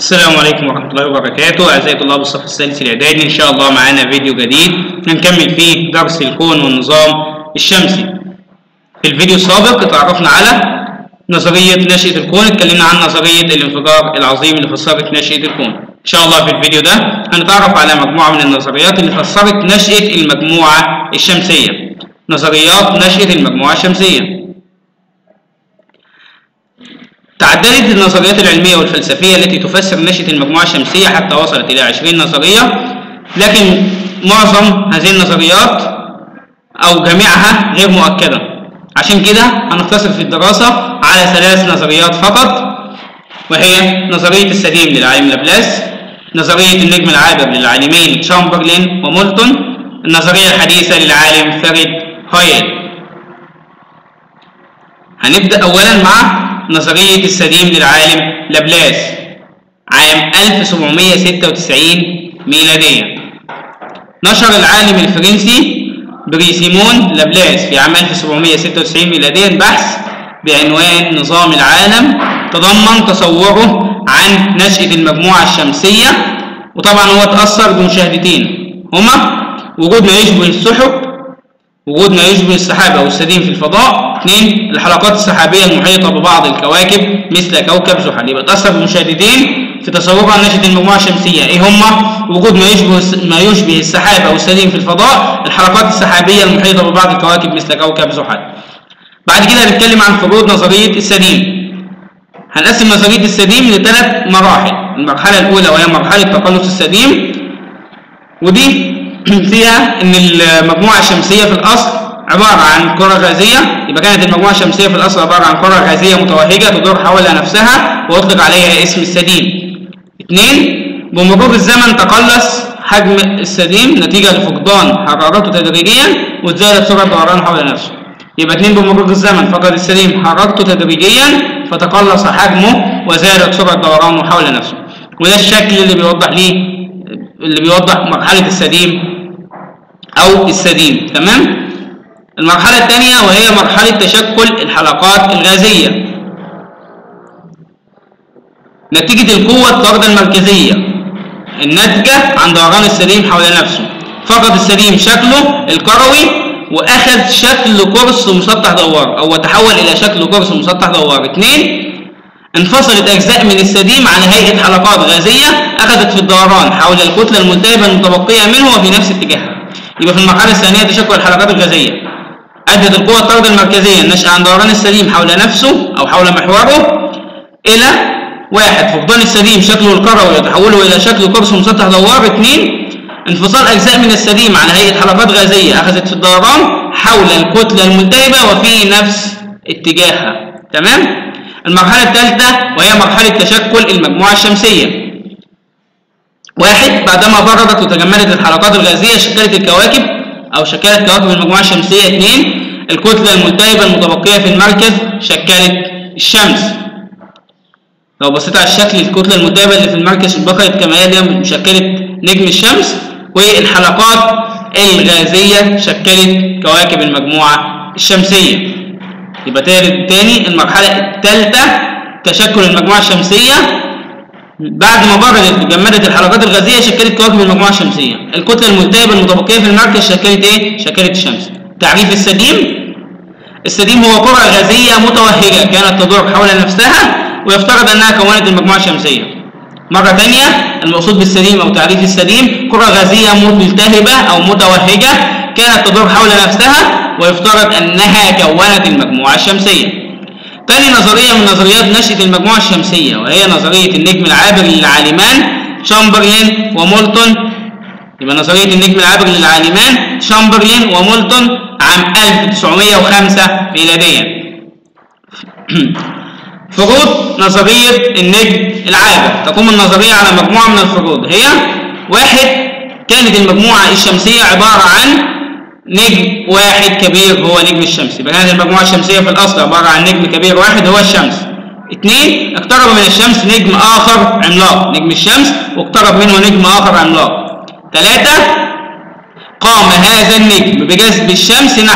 السلام عليكم ورحمة الله وبركاته أعزائي طلاب الصف الثالث الإعدادي إن شاء الله معانا فيديو جديد هنكمل فيه درس الكون والنظام الشمسي في الفيديو السابق اتعرفنا على نظرية نشأة الكون اتكلمنا عن نظرية الانفجار العظيم اللي فسرت نشأة الكون إن شاء الله في الفيديو ده هنتعرف على مجموعة من النظريات اللي فسرت نشأة المجموعة الشمسية نظريات نشأة المجموعة الشمسية تعددت النظريات العلمية والفلسفية التي تفسر نشأة المجموعة الشمسية حتى وصلت إلى 20 نظرية لكن معظم هذه النظريات أو جميعها غير مؤكدة عشان كده هنقتصر في الدراسة على ثلاث نظريات فقط وهي نظرية السديم للعالم لابلاس نظرية النجم العابر للعالمين شامبرلين ومولتون النظرية الحديثة للعالم فريد هويل هنبدأ أولا مع نظرية السديم للعالم لابلاس عام 1796 ميلادية نشر العالم الفرنسي بريسيمون لابلاس في عام 1796 ميلاديا بحث بعنوان نظام العالم تضمن تصوره عن نشأة المجموعة الشمسية وطبعا هو تأثر بمشاهدتين هما وجود ما يشبه السحب وجود ما يشبه السحاب أو السديم في الفضاء اثنين الحلقات السحابية المحيطة ببعض الكواكب مثل كوكب زحل يبقى تأثر بمشاهدتين في تصورها عن نشأة المجموعة الشمسية ايه هما وجود ما يشبه ما يشبه السحاب أو السديم في الفضاء الحلقات السحابية المحيطة ببعض الكواكب مثل كوكب زحل بعد كده هنتكلم عن فروض نظرية السديم هنقسم نظرية السديم لثلاث مراحل المرحلة الأولى وهي مرحلة تقلص السديم ودي فيها ان المجموعة الشمسية في الأصل عبارة عن كرة غازية يبقى كانت المجموعة الشمسية في الأصل عبارة عن كرة غازية متوهجة تدور حول نفسها ويطلق عليها اسم السديم اثنين بمرور الزمن تقلص حجم السديم نتيجة لفقدان حرارته تدريجيا وتزايد سرعة دوران حول نفسه يبقى اثنين بمرور الزمن فقد السديم حرارته تدريجيا فتقلص حجمه وزادت سرعة دورانه حول نفسه وده الشكل اللي بيوضح ليه اللي بيوضح مرحلة السديم أو السديم تمام المرحلة الثانية وهي مرحلة تشكل الحلقات الغازية نتيجة القوة الطاردة المركزية الناتجة عن دوران السديم حول نفسه فقد السديم شكله الكروي وأخذ شكل قرص مسطح دوار أو تحول إلى شكل قرص مسطح دوار اثنين انفصلت أجزاء من السديم على هيئة حلقات غازية أخذت في الدوران حول الكتلة الملتهبة المتبقية منه وفي نفس اتجاهها يبقى في المرحلة الثانية تشكل الحلقات الغازية أدت القوة الطاردة المركزية الناشئة عن دوران السديم حول نفسه أو حول محوره إلى واحد فقدان السديم شكله الكروي وتحوله إلى شكل قرص مسطح دوار اثنين انفصال أجزاء من السديم على هيئة حلقات غازية أخذت في الدوران حول الكتلة الملتهبة وفي نفس اتجاهها تمام؟ المرحلة الثالثة وهي مرحلة تشكل المجموعة الشمسية واحد بعدما بردت وتجمدت الحلقات الغازية شكلت الكواكب أو شكلت كواكب المجموعة الشمسية اثنين الكتلة الملتهبة المتبقية في المركز شكلت الشمس لو بصيت على الشكل الكتلة الملتهبة اللي في المركز بقيت كما هي شكلت نجم الشمس والحلقات الغازية شكلت كواكب المجموعة الشمسية يبقى تاني المرحلة الثالثة تشكل المجموعة الشمسية بعد ما بردت جمدت الحلقات الغازية شكلت كواكب المجموعة الشمسية الكتلة الملتهبة المتبقية في المركز شكلت ايه؟ شكلت الشمس تعريف السديم السديم هو كرة غازية متوهجة كانت تدور حول نفسها ويفترض انها كونت المجموعة الشمسية مرة ثانية المقصود بالسديم او تعريف السديم كرة غازية ملتهبة او متوهجة كانت تدور حول نفسها ويفترض أنها كونت المجموعة الشمسية ثاني نظرية من نظريات نشأة المجموعة الشمسية وهي نظرية النجم العابر للعالمان شامبرلين ومولتون يبقى نظرية النجم العابر للعالمان شامبرلين ومولتون عام 1905 ميلاديا فروض نظرية النجم العابر تقوم النظرية على مجموعة من الفروض هي واحد كانت المجموعة الشمسية عبارة عن نجم واحد كبير هو نجم الشمس يبقى كانت المجموعة الشمسية في الأصل عبارة عن نجم كبير واحد هو الشمس اثنين اقترب من الشمس نجم آخر عملاق نجم الشمس واقترب منه نجم آخر عملاق ثلاثة قام هذا النجم بجذب الشمس نحوه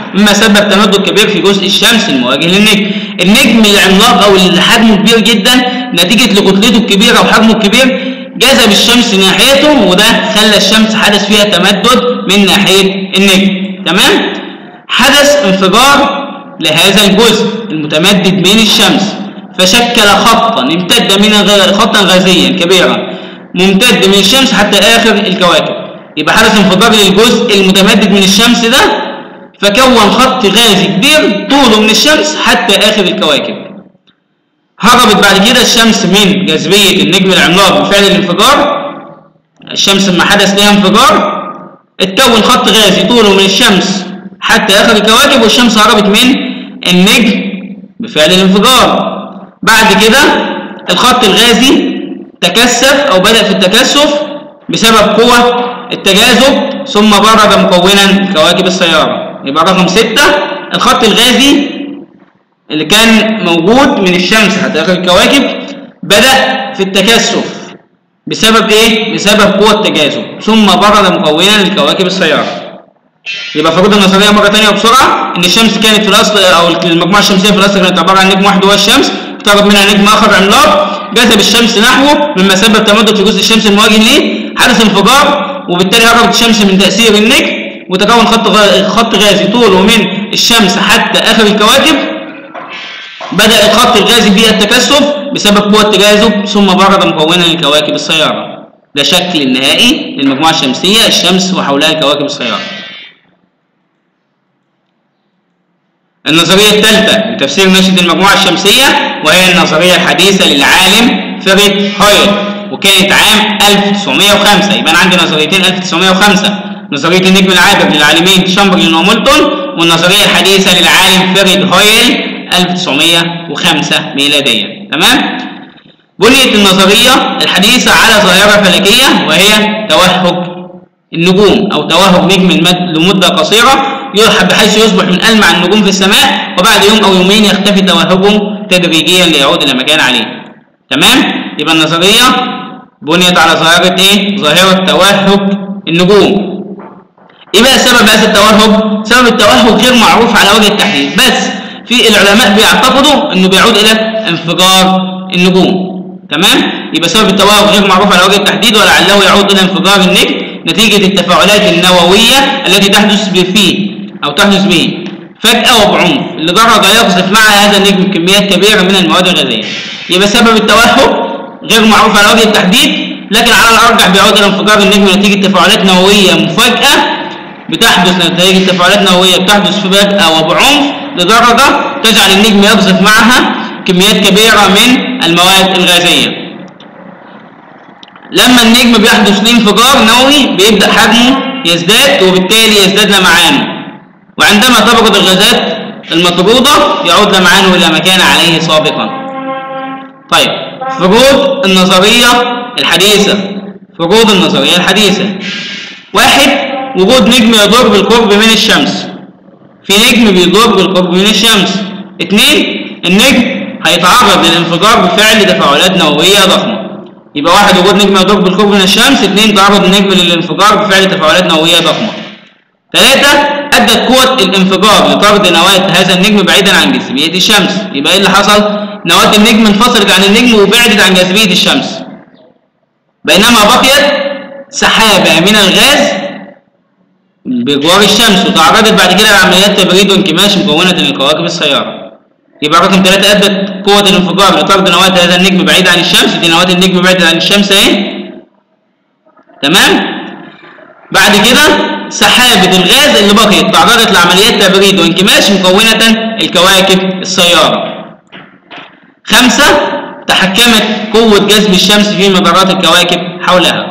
مما سبب تمدد كبير في جزء الشمس المواجه للنجم النجم العملاق او اللي حجمه كبير جدا نتيجه لكتلته الكبيره وحجمه الكبير جذب الشمس ناحيته وده خلى الشمس حدث فيها تمدد من ناحيه النجم تمام حدث انفجار لهذا الجزء المتمدد من الشمس فشكل خطا امتد من الغ- خطا غازيا كبيرا ممتد من الشمس حتى اخر الكواكب يبقى حدث انفجار للجزء المتمدد من الشمس ده فكون خط غازي كبير طوله من الشمس حتى اخر الكواكب هربت بعد كده الشمس من جاذبيه النجم العملاق بفعل الانفجار الشمس لما حدث لها انفجار اتكون خط غازي طوله من الشمس حتى اخر الكواكب والشمس هربت من النجم بفعل الانفجار بعد كده الخط الغازي تكثف او بدأ في التكثف بسبب قوة التجاذب ثم برد مكونا كواكب السيارة يبقى رقم ستة الخط الغازي اللي كان موجود من الشمس حتى اخر الكواكب بدأ في التكثف بسبب ايه؟ بسبب قوة التجاذب ثم برد مكونا لكواكب السيارة يبقى فروض النظريه مره ثانيه بسرعه ان الشمس كانت في الاصل او المجموعه الشمسيه في الاصل كانت عباره عن نجم واحد هو الشمس اقترب منها نجم اخر عملاق جذب الشمس نحوه مما سبب تمدد في جزء الشمس المواجه ليه حدث انفجار وبالتالي هربت الشمس من تاثير النجم وتكون خط غ- خط غازي طوله من الشمس حتى اخر الكواكب بدأ الخط الغازي فيه التكثف بسبب قوة التجاذب ثم برد مكونا لكواكب السيارة ده شكل النهائي للمجموعة الشمسية الشمس وحولها كواكب السيارة النظرية الثالثة لتفسير نشأة المجموعة الشمسية وهي النظرية الحديثة للعالم فريد هويل وكانت عام 1905 يبقى أنا عندي نظريتين 1905 نظرية النجم العابر للعالمين شامبرلين ومولتون والنظرية الحديثة للعالم فريد هويل 1905 ميلاديا تمام؟ بنيت النظرية الحديثة على ظاهرة فلكية وهي توهج النجوم أو توهج نجم المد لمدة قصيرة يلحق بحيث يصبح من ألمع النجوم في السماء وبعد يوم أو يومين يختفي توهجه تدريجيا ليعود إلى مكان عليه تمام؟ يبقى النظرية بنيت على ظاهرة إيه؟ ظاهرة توهج النجوم ايه بقى سبب هذا التوهج؟ سبب التوهج غير معروف على وجه التحديد بس في العلماء بيعتقدوا انه بيعود الى انفجار النجوم تمام؟ يبقى سبب التوهج غير معروف على وجه التحديد ولعله يعود الى انفجار النجم نتيجة التفاعلات النووية التي تحدث فيه او تحدث به فجأة وبعنف لدرجة يقذف مع هذا النجم كميات كبيرة من المواد الغازية يبقى سبب التوهج غير معروف على وجه التحديد لكن على الارجح بيعود الى انفجار النجم نتيجة تفاعلات نووية مفاجئة بتحدث نتائج تفاعلات نووية بتحدث في فجأة وبعنف لدرجة تجعل النجم يقذف معها كميات كبيرة من المواد الغازية لما النجم بيحدث له انفجار نووي بيبدأ حجمه يزداد وبالتالي يزداد لمعانه وعندما تبرد الغازات المطرودة يعود لمعانه إلى مكان عليه سابقا طيب فروض النظرية الحديثة فروض النظرية الحديثة واحد وجود نجم يدور بالقرب من الشمس في نجم بيدور بالقرب من الشمس اثنين النجم هيتعرض للانفجار بفعل تفاعلات نووية ضخمة يبقى واحد وجود نجم يدور بالقرب من الشمس اثنين تعرض النجم للانفجار بفعل تفاعلات نووية ضخمة ثلاثة أدت قوة الانفجار لطرد نواة هذا النجم بعيدا عن جاذبية الشمس يبقى ايه اللي حصل؟ نواة النجم انفصلت عن النجم وبعدت عن جاذبية الشمس بينما بقيت سحابة من الغاز بجوار الشمس وتعرضت بعد كده لعمليات تبريد وانكماش مكونة للكواكب السيارة يبقى رقم ثلاثة أدت قوة الانفجار لطرد نواة هذا النجم بعيد عن الشمس دي نواة النجم بعيد عن الشمس اهي تمام بعد كده سحابة الغاز اللي بقيت تعرضت لعمليات تبريد وانكماش مكونة الكواكب السيارة خمسة تحكمت قوة جذب الشمس في مدارات الكواكب حولها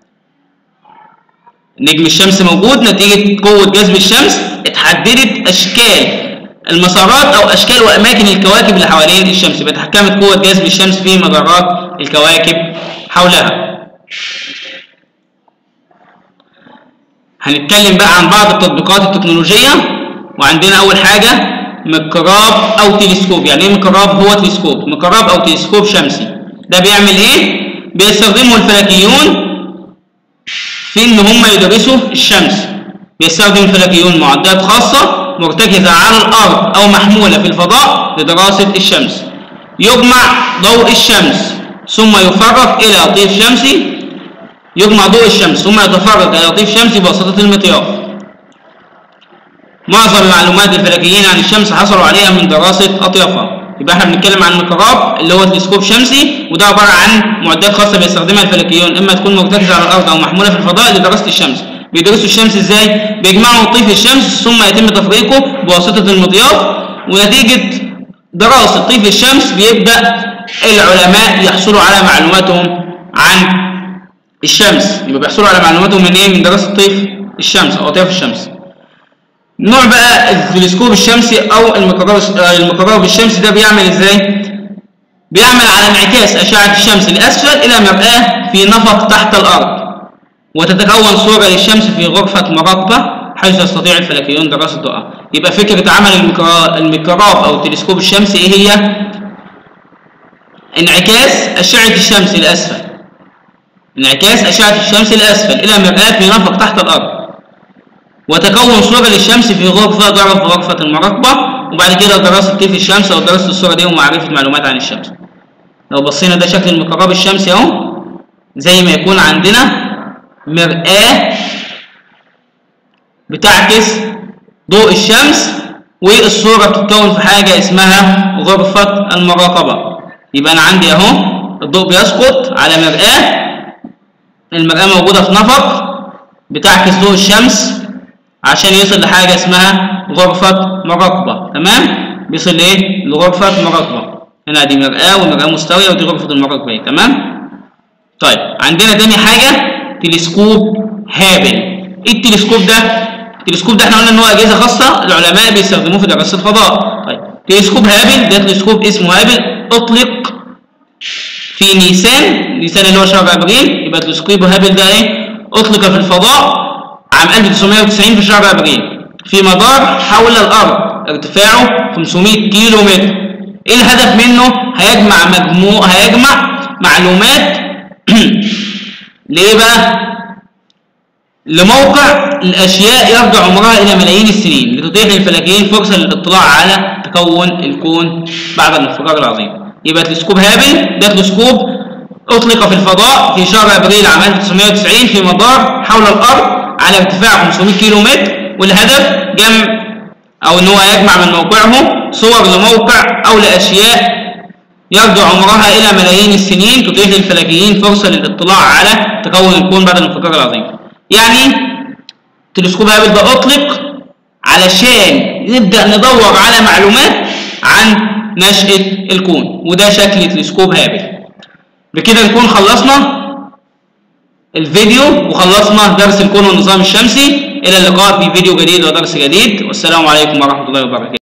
نجم الشمس موجود نتيجة قوة جذب الشمس اتحددت أشكال المسارات أو أشكال وأماكن الكواكب اللي حوالين الشمس يبقى تحكمت قوة جذب الشمس في مدارات الكواكب حولها هنتكلم بقى عن بعض التطبيقات التكنولوجية وعندنا أول حاجة مقراب أو تلسكوب يعني إيه مقراب هو تلسكوب مقراب أو تلسكوب شمسي ده بيعمل إيه؟ بيستخدمه الفلكيون في ان هم يدرسوا الشمس بيستخدم الفلكيون معدات خاصة مرتكزة على الأرض أو محمولة في الفضاء لدراسة الشمس يجمع ضوء الشمس ثم يفرق إلى طيف شمسي يجمع ضوء الشمس ثم يتفرق إلى طيف شمسي بواسطة المطياف معظم المعلومات الفلكيين عن الشمس حصلوا عليها من دراسة أطيافها يبقى احنا بنتكلم عن الميكروب اللي هو تلسكوب شمسي وده عبارة عن معدات خاصة بيستخدمها الفلكيون إما تكون مرتكزة على الأرض أو محمولة في الفضاء لدراسة الشمس بيدرسوا الشمس ازاي؟ بيجمعوا طيف الشمس ثم يتم تفريقه بواسطة المضياف ونتيجة دراسة طيف الشمس بيبدأ العلماء يحصلوا على معلوماتهم عن الشمس يبقى بيحصلوا على معلوماتهم من ايه؟ من دراسة طيف الشمس أو أطياف الشمس نوع بقى التلسكوب الشمسي او الميكروب الميكروب الشمسي ده بيعمل ازاي بيعمل على انعكاس اشعه الشمس لاسفل الى مرآه في نفق تحت الارض وتتكون صوره للشمس في غرفه مراقبه حيث يستطيع الفلكيون دراسه ضوءها يبقى فكره عمل الميكروب او التلسكوب الشمسي ايه هي انعكاس اشعه الشمس لاسفل انعكاس اشعه الشمس لاسفل الى مرآه في نفق تحت الارض وتكون صورة للشمس في غرفة ضرب في غرفة المراقبة وبعد كده دراسة كيف الشمس أو دراسة الصورة دي ومعرفة معلومات عن الشمس لو بصينا ده شكل الميكروب الشمسي أهو زي ما يكون عندنا مرآة بتعكس ضوء الشمس والصورة بتتكون في حاجة اسمها غرفة المراقبة يبقى أنا عندي أهو الضوء بيسقط على مرآة المرآة موجودة في نفق بتعكس ضوء الشمس عشان يوصل لحاجة اسمها غرفة مراقبة تمام بيوصل لايه لغرفة مراقبة هنا دي مرآة والمرآة مستوية ودي غرفة المراقبة ايه تمام طيب عندنا تاني حاجة تلسكوب هابل ايه التلسكوب ده التلسكوب ده احنا قلنا ان هو اجهزة خاصة العلماء بيستخدموه في دراسة الفضاء طيب تلسكوب هابل ده تلسكوب اسمه هابل اطلق في نيسان نيسان اللي هو شهر ابريل يبقى تلسكوب هابل ده ايه اطلق في الفضاء عام 1990 في شهر ابريل في مدار حول الارض ارتفاعه 500 كيلو متر ايه الهدف منه هيجمع مجموع هيجمع معلومات ليه بقى لموقع الاشياء يرجع عمرها الى ملايين السنين لتتيح للفلكيين فرصه للاطلاع على تكون الكون بعد الانفجار العظيم يبقى تلسكوب هابل ده تلسكوب اطلق في الفضاء في شهر ابريل عام 1990 في مدار حول الارض على ارتفاع 500 كيلو متر والهدف جمع او ان هو يجمع من موقعه صور لموقع او لاشياء يرجع عمرها الى ملايين السنين تتيح للفلكيين فرصه للاطلاع على تكون الكون بعد الانفجار العظيم يعني تلسكوب هابل ده اطلق علشان نبدا ندور على معلومات عن نشاه الكون وده شكل تلسكوب هابل بكده نكون خلصنا الفيديو وخلصنا درس الكون والنظام الشمسي الى اللقاء في فيديو جديد ودرس جديد والسلام عليكم ورحمه الله وبركاته